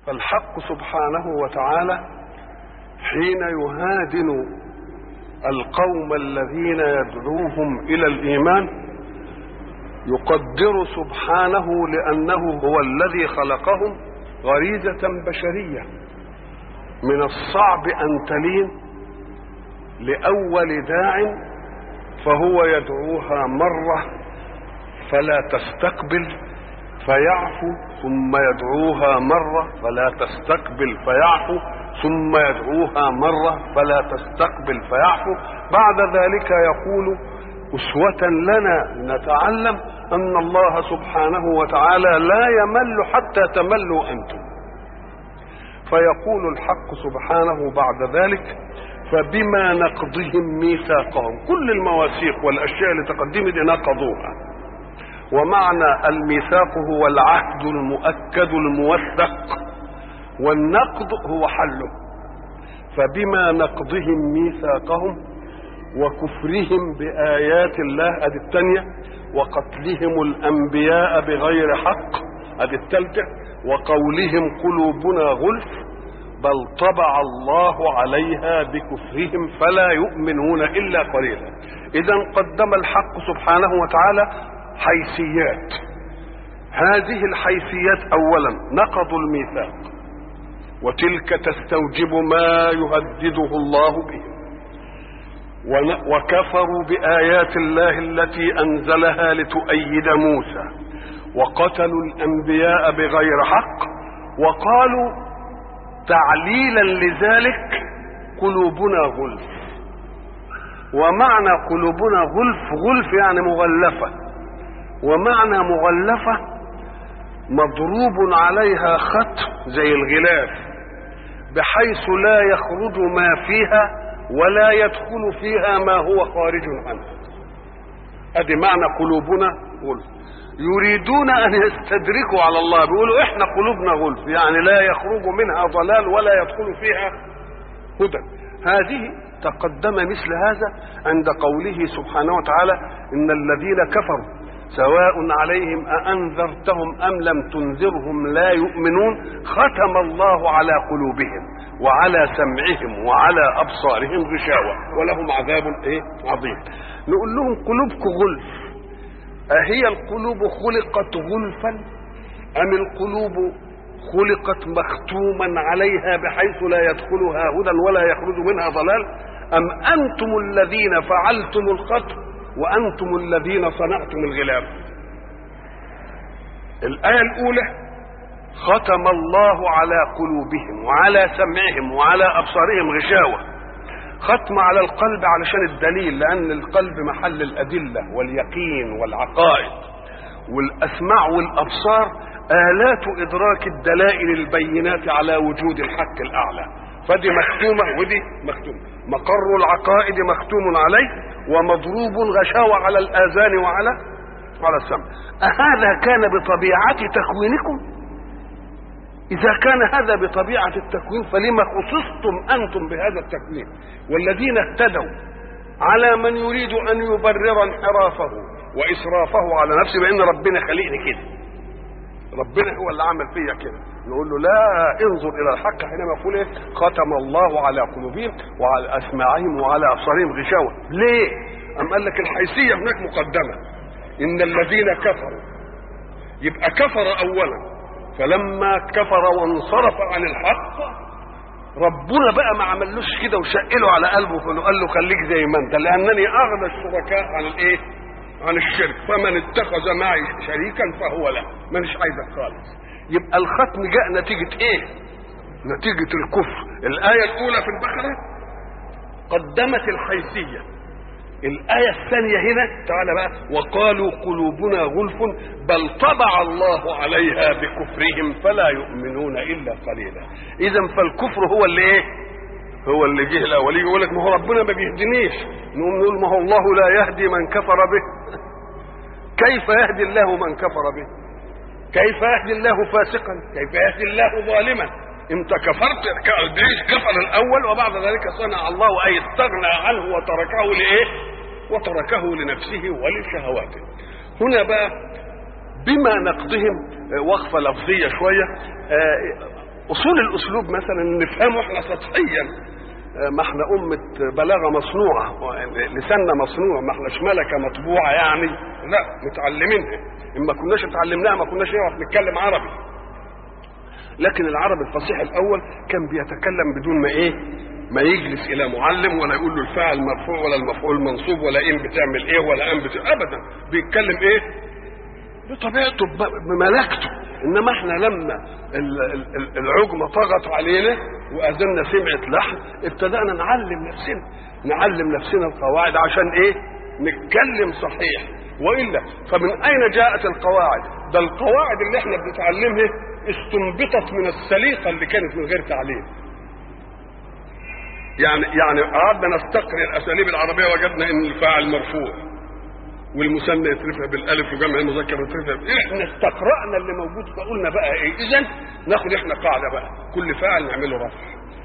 فالحق سبحانه وتعالى حين يهادن القوم الذين يدعوهم الى الايمان يقدر سبحانه لانه هو الذي خلقهم غريزه بشريه من الصعب ان تلين لاول داع فهو يدعوها مره فلا تستقبل فيعفو ثم يدعوها مره فلا تستقبل فيعفو ثم يدعوها مره فلا تستقبل فيعفو بعد ذلك يقول اسوه لنا نتعلم ان الله سبحانه وتعالى لا يمل حتى تملوا انتم فيقول الحق سبحانه بعد ذلك فبما نقضهم ميثاقهم كل المواثيق والاشياء اللي تقدمت نقضوها ومعنى الميثاق هو العهد المؤكد الموثق والنقض هو حله فبما نقضهم ميثاقهم وكفرهم بآيات الله ادي الثانية وقتلهم الأنبياء بغير حق ادي الثالثة وقولهم قلوبنا غلف بل طبع الله عليها بكفرهم فلا يؤمنون إلا قليلا إذا قدم الحق سبحانه وتعالى حيثيات هذه الحيثيات أولا نقضوا الميثاق وتلك تستوجب ما يهدده الله به وكفروا بآيات الله التي أنزلها لتؤيد موسى وقتلوا الأنبياء بغير حق وقالوا تعليلا لذلك قلوبنا غلف ومعنى قلوبنا غلف غلف يعني مغلفة ومعنى مغلفة مضروب عليها خط زي الغلاف بحيث لا يخرج ما فيها ولا يدخل فيها ما هو خارج عنه ادي معنى قلوبنا غلف يريدون ان يستدركوا على الله بيقولوا احنا قلوبنا غلف يعني لا يخرج منها ضلال ولا يدخل فيها هدى هذه تقدم مثل هذا عند قوله سبحانه وتعالى ان الذين كفروا سواء عليهم أأنذرتهم أم لم تنذرهم لا يؤمنون ختم الله على قلوبهم وعلى سمعهم وعلى أبصارهم غشاوة ولهم عذاب إيه عظيم نقول لهم قلوبكم غلف أهي القلوب خلقت غلفا أم القلوب خلقت مختوما عليها بحيث لا يدخلها هدى ولا يخرج منها ضلال أم أنتم الذين فعلتم الختم وانتم الذين صنعتم الغلاف الايه الاولى ختم الله على قلوبهم وعلى سمعهم وعلى ابصارهم غشاوه ختم على القلب علشان الدليل لان القلب محل الادله واليقين والعقائد والاسماع والابصار الات ادراك الدلائل البينات على وجود الحق الاعلى فدي مختومه ودي مختومه مقر العقائد مختوم عليه ومضروب غشاوة على الآذان وعلى على السمع أهذا كان بطبيعة تكوينكم إذا كان هذا بطبيعة التكوين فلما خصصتم أنتم بهذا التكوين والذين اهتدوا على من يريد أن يبرر انحرافه وإسرافه على نفسه بأن ربنا خلقني كده ربنا هو اللي عمل فيا كده نقول له لا انظر الى الحق حينما يقول ايه ختم الله على قلوبهم وعلى اسماعهم وعلى ابصارهم غشاوه ليه ام قال لك الحيثيه هناك مقدمه ان الذين كفروا يبقى كفر اولا فلما كفر وانصرف عن الحق ربنا بقى ما عملوش كده وشقله على قلبه قال له خليك زي ما انت لانني اغنى الشركاء عن الايه عن الشرك فمن اتخذ معي شريكا فهو له مانيش عايزك خالص يبقى الختم جاء نتيجة ايه نتيجة الكفر الآية الأولى في البقرة قدمت الحيثية الآية الثانية هنا تعالى بقى وقالوا قلوبنا غلف بل طبع الله عليها بكفرهم فلا يؤمنون إلا قليلا إذا فالكفر هو اللي إيه هو اللي جه الأولي يقول لك ما هو ربنا ما بيهدنيش نقوم نقول ما هو الله لا يهدي من كفر به كيف يهدي الله من كفر به كيف يهدي الله فاسقا كيف يهدي الله ظالما انت كفرت ابليس كفر الاول وبعد ذلك صنع الله اي استغنى عنه وتركه لايه وتركه لنفسه ولشهواته هنا بقى بما نقضهم وقفة لفظية شوية اصول الاسلوب مثلا نفهمه احنا سطحيا ما احنا أمة بلاغة مصنوعة لساننا مصنوع ما احناش ملكة مطبوعة يعني لا متعلمينها إن ما كناش اتعلمناها ما كناش نعرف نتكلم عربي لكن العربي الفصيح الأول كان بيتكلم بدون ما إيه ما يجلس إلى معلم ولا يقول له الفاعل مرفوع ولا المفعول منصوب ولا إن بتعمل إيه ولا أن بتعمل أبدا بيتكلم إيه بطبيعته بملكته انما احنا لما العجمه طغت علينا واذنا سمعت لحن ابتدانا نعلم نفسنا نعلم نفسنا القواعد عشان ايه نتكلم صحيح والا فمن اين جاءت القواعد ده القواعد اللي احنا بنتعلمها استنبطت من السليقه اللي كانت من غير تعليم يعني يعني قعدنا نستقري الاساليب العربيه وجدنا ان الفاعل مرفوع والمثنى يترفع بالالف وجمع المذكر يترفع احنا استقرانا اللي موجود فقلنا بقى ايه اذا ناخد احنا قاعده بقى كل فاعل نعمله رفع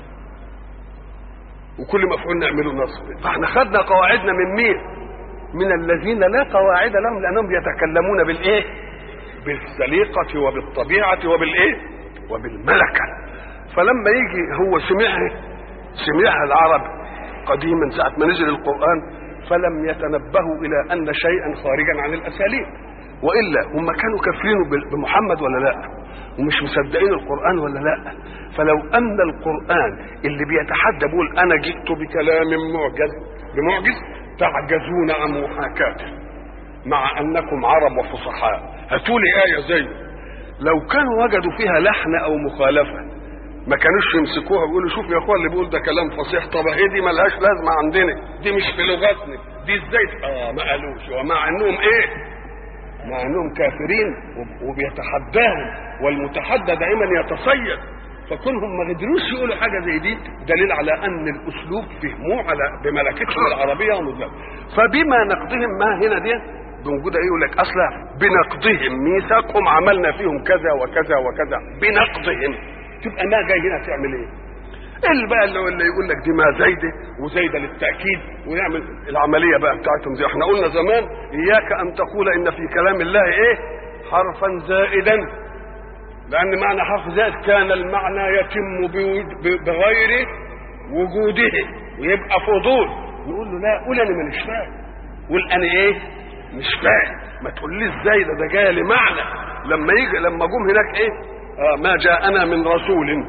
وكل مفعول نعمله نصب فاحنا خدنا قواعدنا من مين من الذين لا قواعد لهم لانهم يتكلمون بالايه بالسليقه وبالطبيعه وبالايه وبالملكه فلما يجي هو سمعها سمعها العرب قديما ساعه ما نزل القران فلم يتنبهوا الى ان شيئا خارجا عن الاساليب والا هم كانوا كافرين بمحمد ولا لا ومش مصدقين القران ولا لا فلو ان القران اللي بيتحدى بيقول انا جئت بكلام معجز بمعجز تعجزون عن محاكاته مع انكم عرب وفصحاء هاتوا لي ايه زيه لو كانوا وجدوا فيها لحن او مخالفه ما كانوش يمسكوها ويقولوا شوف يا اخوان اللي بيقول ده كلام فصيح طب هي دي ملهاش لازمه عندنا دي مش في لغتنا دي ازاي اه ما قالوش ومع انهم ايه مع انهم كافرين وبيتحداهم والمتحدى دائما يتصيد فكونهم ما قدروش يقولوا حاجه زي دي دليل على ان الاسلوب فهموه على بملكتهم العربيه ومزلفه فبما نقضهم ما هنا دي بوجود ايه يقول لك اصلا بنقضهم ميثاقهم عملنا فيهم كذا وكذا وكذا بنقضهم تبقى ما جاي هنا تعمل ايه اللي بقى اللي, اللي يقول لك دي ما زايده وزايده للتاكيد ويعمل العمليه بقى بتاعتهم زي احنا قلنا زمان اياك ان تقول ان في كلام الله ايه حرفا زائدا لان معنى حرف زائد كان المعنى يتم بغير وجوده ويبقى فضول نقول له لا قول انا مانيش فاهم قول انا ايه مش فاهم ما تقوليش ازاي ده ده جاي لمعنى لما يجي لما جم هناك ايه آه ما جاءنا من رسول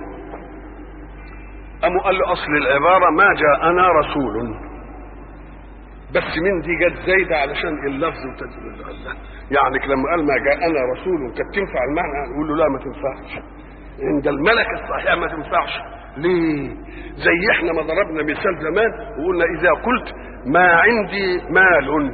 أم قال له أصل العبارة ما جاءنا رسول بس من دي جت زايدة علشان اللفظ وتجميل يعني لما قال ما جاءنا رسول كانت تنفع المعنى نقول له لا ما تنفعش عند الملكة الصحيحة ما تنفعش ليه زي احنا ما ضربنا مثال زمان وقلنا إذا قلت ما عندي مال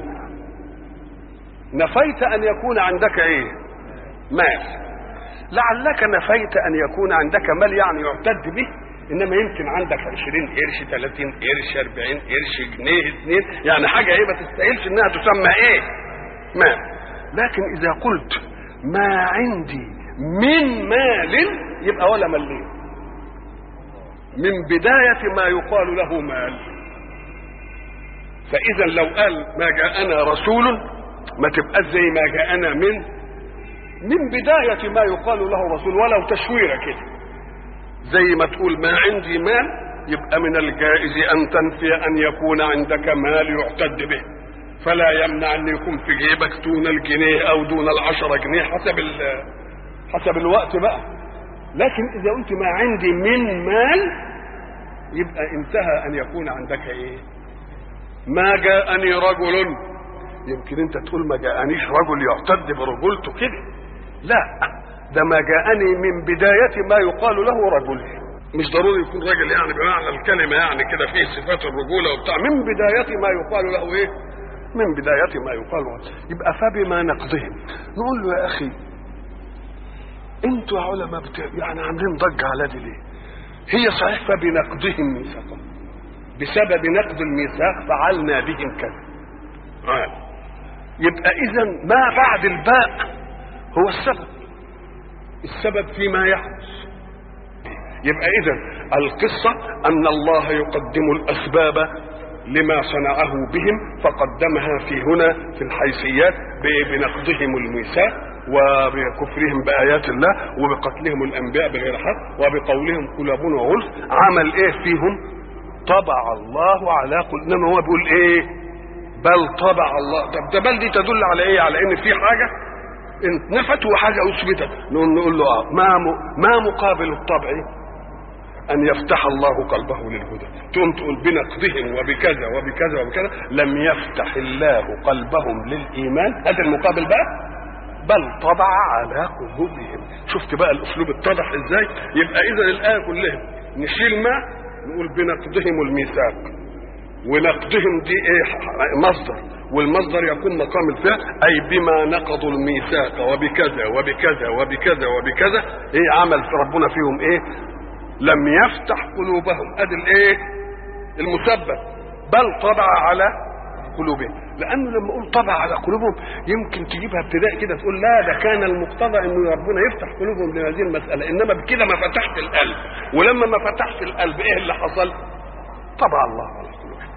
نفيت أن يكون عندك إيه مال لعلك نفيت ان يكون عندك مال يعني يعتد به انما يمكن عندك 20 قرش 30 قرش 40 قرش جنيه اثنين يعني حاجه ايه ما تستاهلش انها تسمى ايه مال لكن اذا قلت ما عندي من مال يبقى ولا مليم من بداية ما يقال له مال فإذا لو قال ما جاءنا رسول ما تبقى زي ما جاءنا من من بداية ما يقال له رسول ولو تشويرة كده زي ما تقول ما عندي مال يبقى من الجائز أن تنفي أن يكون عندك مال يعتد به فلا يمنع أن يكون في جيبك دون الجنيه أو دون العشرة جنيه حسب حسب الوقت بقى لكن إذا قلت ما عندي من مال يبقى انتهى أن يكون عندك إيه ما جاءني رجل يمكن انت تقول ما جاءنيش رجل يعتد برجولته كده لا ده ما جاءني من بداية ما يقال له رجل مش ضروري يكون راجل يعني بمعنى الكلمة يعني كده فيه صفات الرجولة وبتاع من بداية ما يقال له ايه من بداية ما يقال له يبقى فبما نقضهم نقول له يا أخي انتوا يا علماء بت... يعني عاملين ضجة على دي ليه هي صحيح فبنقضهم ميثاقهم بسبب نقض الميثاق فعلنا بهم كذا آه. يبقى اذا ما بعد الباء هو السبب السبب فيما يحدث يبقى اذا القصه ان الله يقدم الاسباب لما صنعه بهم فقدمها في هنا في الحيثيات بنقضهم الميثاق وبكفرهم بآيات الله وبقتلهم الأنبياء بغير حق وبقولهم قلوبنا غلف عمل إيه فيهم طبع الله على قل إنما هو بيقول إيه بل طبع الله طب ده بل دي تدل على إيه على إن في حاجة إن نفت وحاجة أثبتت نقول نقول له آه ما م- ما مقابل الطبع أن يفتح الله قلبه للهدى تقوم تقول بنقضهم وبكذا وبكذا وبكذا لم يفتح الله قلبهم للإيمان هذا المقابل بقى بل طبع على قلوبهم شفت بقى الأسلوب اتضح إزاي يبقى إذا الآية كلها نشيل ما نقول بنقضهم الميثاق ونقضهم دي ايه مصدر والمصدر يكون مقام الفعل اي بما نقضوا الميثاق وبكذا وبكذا وبكذا وبكذا ايه عمل في ربنا فيهم ايه لم يفتح قلوبهم ادي الايه المسبب بل طبع على قلوبهم لانه لما اقول طبع على قلوبهم يمكن تجيبها ابتداء كده تقول لا ده كان المقتضى ان ربنا يفتح قلوبهم لهذه المساله انما بكده ما فتحت القلب ولما ما فتحت القلب ايه اللي حصل طبع الله على قلوبهم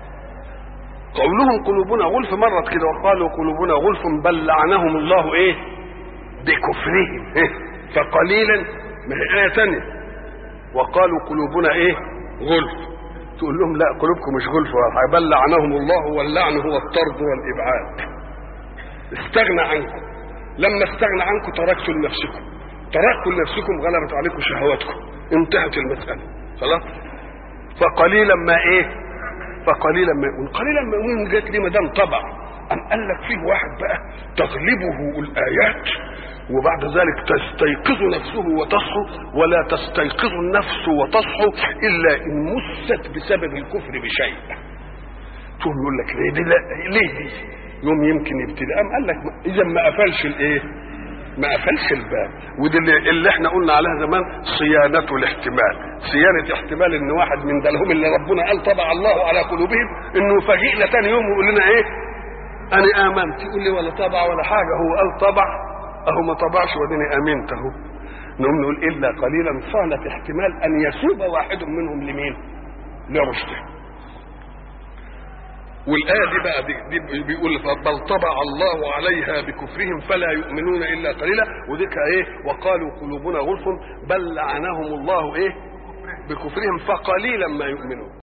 قولهم قلوبنا غلف مرت كده وقالوا قلوبنا غلف بل لعنهم الله ايه بكفرهم إيه؟ فقليلا ما هي ايه ثانيه وقالوا قلوبنا ايه غلف تقول لهم لا قلوبكم مش غلف ولا حاجه بل لعنهم الله واللعن هو الطرد والابعاد استغنى عنكم لما استغنى عنكم تركتوا لنفسكم تركتوا لنفسكم غلبت عليكم شهواتكم انتهت المساله خلاص فقليلا ما ايه فقليلا ما يؤمنون قليلا ما يؤمنون جت ليه ما دام طبع أم قال لك فيه واحد بقى تغلبه الآيات وبعد ذلك تستيقظ نفسه وتصحو ولا تستيقظ النفس وتصحو إلا إن مست بسبب الكفر بشيء تقوم يقول لك ليه دي لا ليه دي يوم يمكن يبتدي قام قال لك إذا ما قفلش الإيه ما قفلش الباب ودي اللي, اللي احنا قلنا عليها زمان صيانة الاحتمال صيانة احتمال ان واحد من دلهم اللي ربنا قال طبع الله على قلوبهم انه يفاجئنا تاني يوم ويقول لنا ايه انا امنت يقول لي ولا طبع ولا حاجة هو قال طبع اهو ما طبعش وديني امنت اهو نقوم نقول الا قليلا صانت احتمال ان يسوب واحد منهم لمين لرشده والآية دي بقى دي, دي بيقول بل طبع الله عليها بكفرهم فلا يؤمنون إلا قليلا وديك إيه وقالوا قلوبنا غلف بل لعنهم الله إيه بكفرهم فقليلا ما يؤمنون